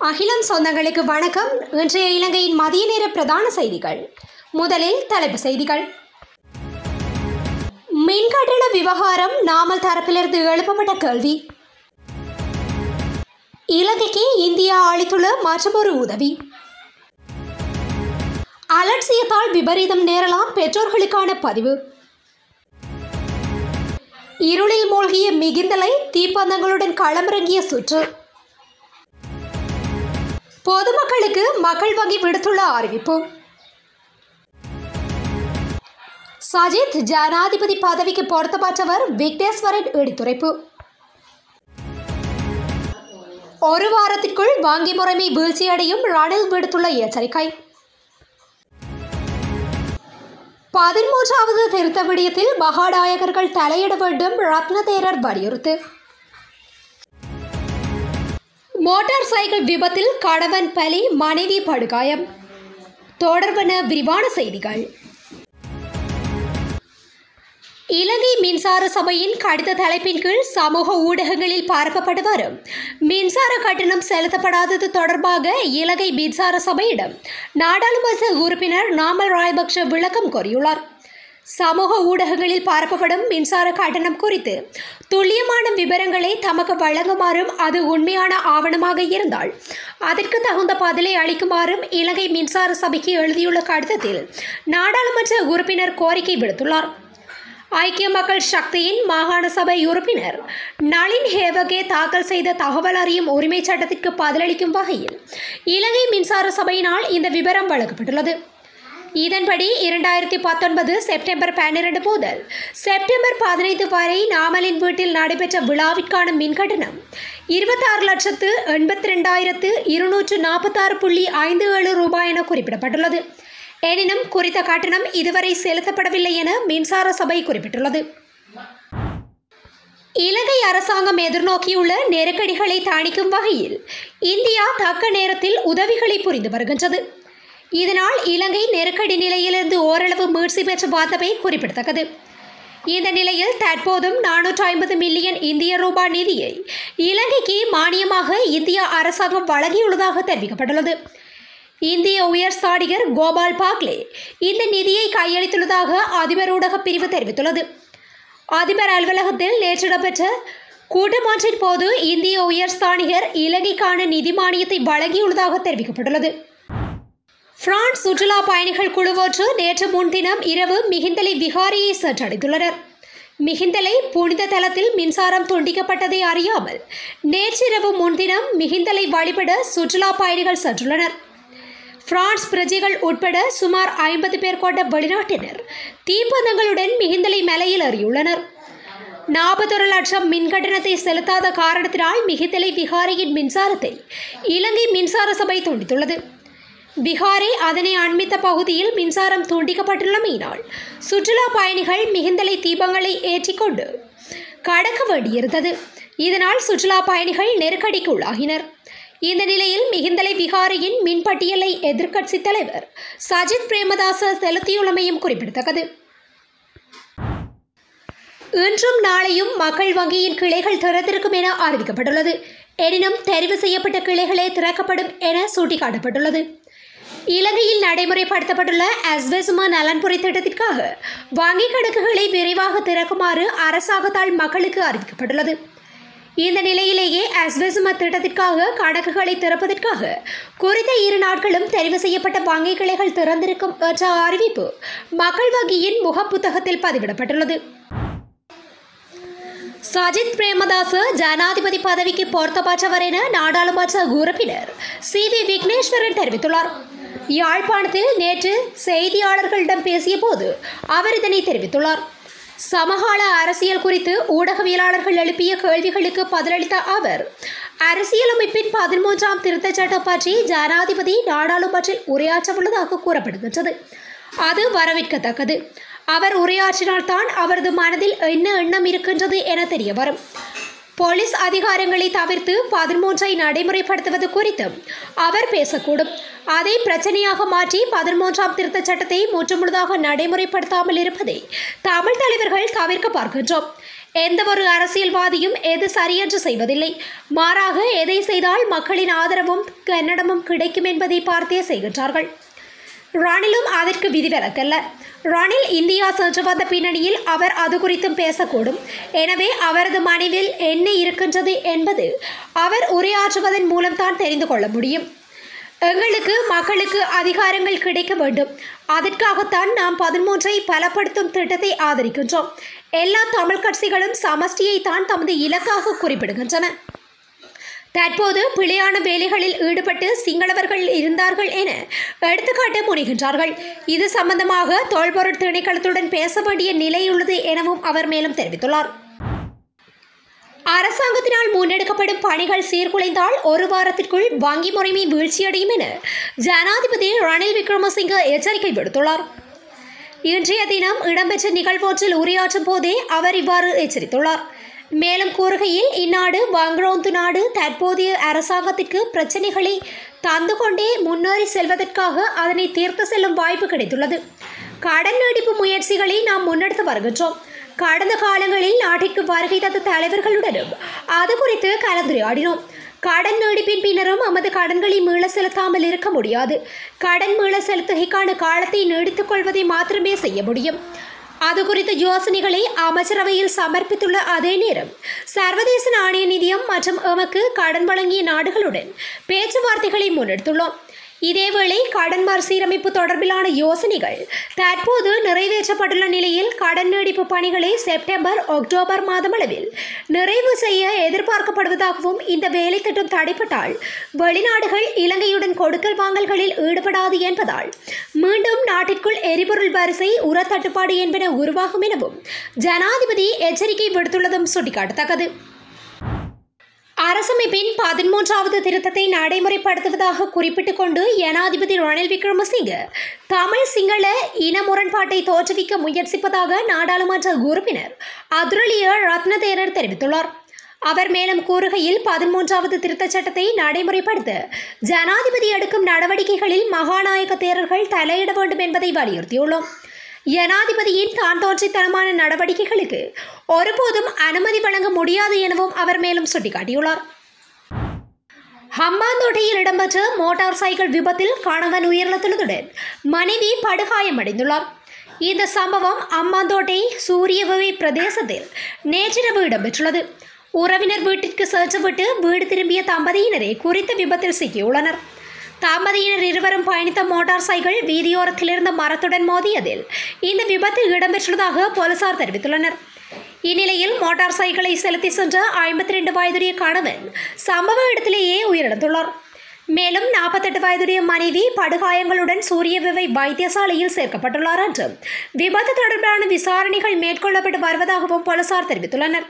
அகிலம் சொந்தங்களுக்கு வணக்கம் இன்றைய இலங்கையின் மதிய நேர பிரதான செய்திகள் முதலில் தலைப்புச் செய்திகள் மின்கட்டண விவகாரம் நாமல் தரப்பிலிருந்து எழுப்பப்பட்ட கேள்வி இலங்கைக்கு இந்தியா அளித்துள்ள மற்றொரு உதவி அலட்சியத்தால் விபரீதம் நேரலாம் பெற்றோர்களுக்கான பதிவு இருளில் மூழ்கிய மிகுந்தலை தீப்பந்தங்களுடன் களமிறங்கிய சுற்று பொதுமக்களுக்கு மக்கள் வங்கி விடுத்துள்ள அறிவிப்பு சஜித் ஜனாதிபதி பதவிக்கு பொருத்தப்பட்டவர் விக்னேஸ்வரன் எடுத்துரைப்பு ஒரு வாரத்திற்குள் வங்கி முறைமை வீழ்ச்சியடையும் ரணில் விடுத்துள்ள எச்சரிக்கை பதிமூன்றாவது திருத்த விடயத்தில் மகாநாயகர்கள் தலையிட வேண்டும் ரத்னதேரர் வலியுறுத்து மோட்டார் சைக்கிள் விபத்தில் கணவன் பலி மனைவி படுகாயம் தொடர்பன விரிவான செய்திகள் இலங்கை மின்சார சபையின் கடித தலைப்பின் கீழ் சமூக ஊடகங்களில் பரப்பப்பட்டு வரும் மின்சார கட்டணம் செலுத்தப்படாதது தொடர்பாக இலங்கை மின்சார சபையிடம் நாடாளுமன்ற உறுப்பினர் நாமல் ராயபக்ஷ விளக்கம் கோரியுள்ளார் சமூக ஊடகங்களில் பரப்பப்படும் மின்சார கட்டணம் குறித்து துல்லியமான விவரங்களை தமக்கு வழங்குமாறும் அது உண்மையான ஆவணமாக இருந்தால் அதற்கு தகுந்த பதிலை அளிக்குமாறும் இலங்கை மின்சார சபைக்கு எழுதியுள்ள கடிதத்தில் நாடாளுமன்ற உறுப்பினர் கோரிக்கை விடுத்துள்ளார் ஐக்கிய மக்கள் சக்தியின் மாகாண சபை உறுப்பினர் நளின் ஹேவகே தாக்கல் செய்த தகவல் அறியும் உரிமை சட்டத்திற்கு பதிலளிக்கும் வகையில் இலங்கை மின்சார சபையினால் இந்த விவரம் வழங்கப்பட்டுள்ளது இதன்படி இரண்டாயிரத்தி பத்தொன்பது செப்டம்பர் பன்னிரண்டு முதல் செப்டம்பர் பதினைந்து வரை நாமலின் வீட்டில் நடைபெற்ற விழாவிற்கான மின்கட்டணம் இருபத்தாறு லட்சத்து எண்பத்தி ரெண்டாயிரத்து இருநூற்று நாற்பத்தாறு புள்ளி ஐந்து ஏழு ரூபாய் என குறிப்பிடப்பட்டுள்ளது எனினும் குறித்த கட்டணம் இதுவரை செலுத்தப்படவில்லை என மின்சார சபை குறிப்பிட்டுள்ளது இலங்கை அரசாங்கம் எதிர்நோக்கியுள்ள நெருக்கடிகளை தணிக்கும் வகையில் இந்தியா தக்க நேரத்தில் உதவிகளை புரிந்து வருகின்றது இதனால் இலங்கை நெருக்கடி நிலையிலிருந்து ஓரளவு மீட்சி பெற்று வந்தமை குறிப்பிடத்தக்கது இந்த நிலையில் தற்போதும் நானூற்று ஐம்பது மில்லியன் இந்திய ரூபாய் நிதியை இலங்கைக்கு மானியமாக இந்திய அரசாங்கம் வழங்கியுள்ளதாக தெரிவிக்கப்பட்டுள்ளது இந்திய உயர் ஸ்தானிகர் கோபால் பாக்லே இந்த நிதியை கையளித்துள்ளதாக அதிபர் ஊடக பிரிவு தெரிவித்துள்ளது அதிபர் அலுவலகத்தில் நேற்று இடம்பெற்ற கூட்டமாற்றின் போது இந்திய உயர் ஸ்தானிகர் இலங்கைக்கான நிதி மானியத்தை வழங்கியுள்ளதாக தெரிவிக்கப்பட்டுள்ளது பிரான்ஸ் சுற்றுலா பயணிகள் குழுவொன்று நேற்று முன்தினம் இரவு மிகிந்தலை விகாரியை சென்றடைந்துள்ளனர் மிகிந்தலை புனித தலத்தில் மின்சாரம் துண்டிக்கப்பட்டதை அறியாமல் நேற்றிரவு முன்தினம் மிகிந்தலை வழிபட சுற்றுலா பயணிகள் சென்றுள்ளனர் பிரான்ஸ் பிரஜைகள் உட்பட சுமார் ஐம்பது பேர் கொண்ட வெளிநாட்டினர் தீப்பந்தங்களுடன் மிகுந்தலை மலையில் ஏறியுள்ளனர் நாற்பத்தொரு லட்சம் மின் கட்டணத்தை செலுத்தாத காரணத்தினால் மிகுந்தலை விகாரியின் மின்சாரத்தை இலங்கை மின்சார சபை துண்டித்துள்ளது பிகாரை அதனை அண்மித்த பகுதியில் மின்சாரம் துண்டிக்கப்பட்டுள்ளமையினால் சுற்றுலா பயணிகள் மிகுந்தலை தீபங்களை ஏற்றிக்கொண்டு கடக்க வேண்டியிருந்தது இதனால் சுற்றுலா பயணிகள் நெருக்கடிக்கு உள்ளாகினர் இந்த நிலையில் மிகுந்தலை விகாரியின் மின்பட்டியலை எதிர்க்கட்சி தலைவர் சஜித் பிரேமதாச செலுத்தியுள்ளமையும் குறிப்பிடத்தக்கது இன்றும் நாளையும் மக்கள் வங்கியின் கிளைகள் திறந்திருக்கும் என அறிவிக்கப்பட்டுள்ளது எனினும் தெரிவு செய்யப்பட்ட கிளைகளே திறக்கப்படும் என சுட்டிக்காட்டப்பட்டுள்ளது இலங்கையில் நடைமுறைப்படுத்தப்பட்டுள்ள அஸ்வெசுமா நலன்புரி திட்டத்திற்காக வங்கிக் கணக்குகளை விரைவாக திறக்குமாறு அரசாங்கத்தால் மக்களுக்கு அறிவிக்கப்பட்டுள்ளது இந்த நிலையிலேயே அஸ்வெசுமா திட்டத்திற்காக கணக்குகளை திறப்பதற்காக குறித்த இரு நாட்களும் தெரிவு செய்யப்பட்ட வங்கி கிளைகள் திறந்திருக்கும் என்ற அறிவிப்பு மக்கள் வங்கியின் முகப்புத்தகத்தில் பதிவிடப்பட்டுள்ளது சஜித் பிரேமதாச ஜனாதிபதி பதவிக்கு பொருத்தப்பட்டவர் என நாடாளுமன்ற உறுப்பினர் சி வி விக்னேஸ்வரன் தெரிவித்துள்ளார் யாழ்ப்பாணத்தில் நேற்று செய்தியாளர்களிடம் பேசிய போது அவர் இதனை தெரிவித்துள்ளார் சமகால அரசியல் குறித்து ஊடகவியலாளர்கள் எழுப்பிய கேள்விகளுக்கு பதிலளித்த அவர் அரசியலமைப்பின் பதிமூன்றாம் திருத்தச் சட்டம் பற்றி ஜனாதிபதி நாடாளுமன்றில் உரையாற்றவுள்ளதாக கூறப்படுகின்றது அது வரவேற்கத்தக்கது அவர் உரையாற்றினால்தான் அவரது மனதில் என்ன எண்ணம் இருக்கின்றது என தெரிய வரும் போலீஸ் அதிகாரங்களை தவிர்த்து பதிமூன்றை நடைமுறைப்படுத்துவது குறித்தும் அவர் பேசக்கூடும் அதை பிரச்சனையாக மாற்றி பதிமூன்றாம் திருத்தச் சட்டத்தை முற்றுமுழுதாக நடைமுறைப்படுத்தாமல் இருப்பதை தமிழ் தலைவர்கள் தவிர்க்க பார்க்கின்றோம் எந்தவொரு அரசியல்வாதியும் எது சரியென்று செய்வதில்லை மாறாக எதை செய்தால் மக்களின் ஆதரவும் கன்னடமும் கிடைக்கும் என்பதை பார்த்தே செய்கின்றார்கள் ரணிலும் அதற்கு விதிவிலக்கல்ல ரணில் இந்தியா சென்று வந்த பின்னணியில் அவர் அது குறித்தும் பேசக்கூடும் எனவே அவரது மனைவில் என்ன இருக்கின்றது என்பது அவர் உரையாற்றுவதன் மூலம்தான் தெரிந்து கொள்ள முடியும் எங்களுக்கு மக்களுக்கு அதிகாரங்கள் கிடைக்க வேண்டும் அதற்காகத்தான் நாம் பதிமூன்றை பலப்படுத்தும் திட்டத்தை ஆதரிக்கின்றோம் எல்லா தமிழ் கட்சிகளும் சமஷ்டியை தான் தமது இலக்காக குறிப்பிடுகின்றன தற்போது பிழையான வேலைகளில் ஈடுபட்டு சிங்களவர்கள் இருந்தார்கள் என எடுத்துக்காட்ட முனைகின்றார்கள் இது சம்பந்தமாக தோல்பொருட் திணைக்களத்துடன் பேச வேண்டிய நிலையுள்ளது எனவும் அவர் மேலும் தெரிவித்துள்ளார் அரசாங்கத்தினால் முன்னெடுக்கப்படும் பணிகள் சீர்குலைந்தால் ஒரு வாரத்திற்குள் வங்கி முறைமை வீழ்ச்சியடையும் என ஜனாதிபதி ரணில் விக்ரமசிங்க எச்சரிக்கை விடுத்துள்ளார் இன்றைய தினம் இடம்பெற்ற நிகழ்வொன்றில் உரையாற்றும் போதே அவர் இவ்வாறு எச்சரித்துள்ளார் மேலும் கூறுகையில் இந்நாடு வங்குரோந்து நாடு தற்போதைய அரசாங்கத்திற்கு பிரச்சனைகளை தந்து கொண்டே முன்னேறி செல்வதற்காக அதனை தீர்த்து செல்லும் வாய்ப்பு கிடைத்துள்ளது கடன் நீடிப்பு முயற்சிகளை நாம் முன்னெடுத்து வருகின்றோம் கடந்த காலங்களில் நாட்டிற்கு வருகை தந்த தலைவர்களுடனும் அது குறித்து கலந்துரையாடினோம் கடன் நீடிப்பின் பின்னரும் நமது கடன்களை மீள செலுத்தாமல் இருக்க முடியாது கடன் மீள செலுத்துகைக்கான காலத்தை நீடித்துக் கொள்வதை மாத்திரமே செய்ய முடியும் அது குறித்த யோசனைகளை அமைச்சரவையில் சமர்ப்பித்துள்ள அதே நேரம் சர்வதேச நாணய நிதியம் மற்றும் எமக்கு கடன் வழங்கிய நாடுகளுடன் பேச்சுவார்த்தைகளை முன்னெடுத்துள்ளோம் இதேவேளை கடன் மறுசீரமைப்பு தொடர்பிலான யோசனைகள் தற்போது நிறைவேற்றப்பட்டுள்ள நிலையில் கடன் நீடிப்பு பணிகளை செப்டம்பர் அக்டோபர் மாதமளவில் நிறைவு செய்ய எதிர்பார்க்கப்படுவதாகவும் இந்த வேலை திட்டம் தடைப்பட்டால் வெளிநாடுகள் இலங்கையுடன் கொடுக்கல் வாங்கல்களில் ஈடுபடாது என்பதால் மீண்டும் நாட்டிற்குள் எரிபொருள் வரிசை உர தட்டுப்பாடு என்பன உருவாகும் எனவும் ஜனாதிபதி எச்சரிக்கை விடுத்துள்ளதும் சுட்டிக்காட்டத்தக்கது அரசமைப்பின் பதிமூன்றாவது திருத்தத்தை நடைமுறைப்படுத்துவதாக குறிப்பிட்டுக் கொண்டு ஜனாதிபதி ரணில் விக்ரமசிங்க தமிழ் சிங்கள இன முரண்பாட்டை தோற்றுவிக்க முயற்சிப்பதாக நாடாளுமன்ற உறுப்பினர் அதுரலிய ரத்னதேரர் தெரிவித்துள்ளார் அவர் மேலும் கூறுகையில் பதிமூன்றாவது திருத்தச் சட்டத்தை நடைமுறைப்படுத்த ஜனாதிபதி எடுக்கும் நடவடிக்கைகளில் மகாநாயக தேரர்கள் தலையிட வேண்டும் என்பதை வலியுறுத்தியுள்ளோம் ஜனாதிபதியின் தான் தோன்றித்தனமான நடவடிக்கைகளுக்கு ஒருபோதும் அனுமதி வழங்க முடியாது எனவும் அவர் மேலும் சுட்டிக்காட்டியுள்ளார் ஹம்பாந்தோட்டையில் இடம்பெற்ற மோட்டார் சைக்கிள் விபத்தில் கணவன் உயிரிழந்துள்ளதுடன் மனைவி படுகாயமடைந்துள்ளார் இந்த சம்பவம் அம்மாந்தோட்டை சூரியவவை பிரதேசத்தில் நேற்றிரவு இடம்பெற்றுள்ளது உறவினர் வீட்டிற்கு சென்றுவிட்டு வீடு திரும்பிய தம்பதியினரே குறித்த விபத்தில் சிக்கியுள்ளனர் தம்பதியினர் இருவரும் பயணித்த மோட்டார் சைக்கிள் வீதியோரத்தில் இருந்த மரத்துடன் மோதியதில் இந்த விபத்து இடம்பெற்றுள்ளதாக போலீசார் தெரிவித்துள்ளனர் இந்நிலையில் மோட்டார் சைக்கிளை செலுத்தி சென்ற ஐம்பத்தி ரெண்டு வயதுடைய கணவன் சம்பவ இடத்திலேயே உயிரிழந்துள்ளார் மேலும் நாற்பத்தெட்டு வயதுடைய மனைவி படுகாயங்களுடன் சூரியவிவை வைத்தியசாலையில் சேர்க்கப்பட்டுள்ளார் என்றும் விபத்து தொடர்பான விசாரணைகள் மேற்கொள்ளப்பட்டு வருவதாகவும் போலீசார் தெரிவித்துள்ளனர்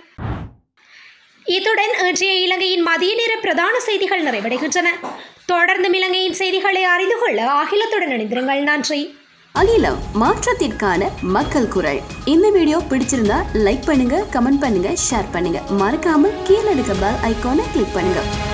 இத்துடன் இன்றைய இலங்கையின் மதிய நேர பிரதான செய்திகள் நிறைவடைகின்றன தொடர்ந்து இலங்கையின் செய்திகளை அறிந்து கொள்ள அகிலத்துடன் இணைந்திருங்கள் நன்றி அகிலம் மாற்றத்திற்கான மக்கள் குரல் இந்த வீடியோ பிடிச்சிருந்தா லைக் பண்ணுங்க கமெண்ட் பண்ணுங்க ஷேர் பண்ணுங்க மறக்காம கீழே இருக்க பெல் ஐகானை கிளிக் பண்ணுங்க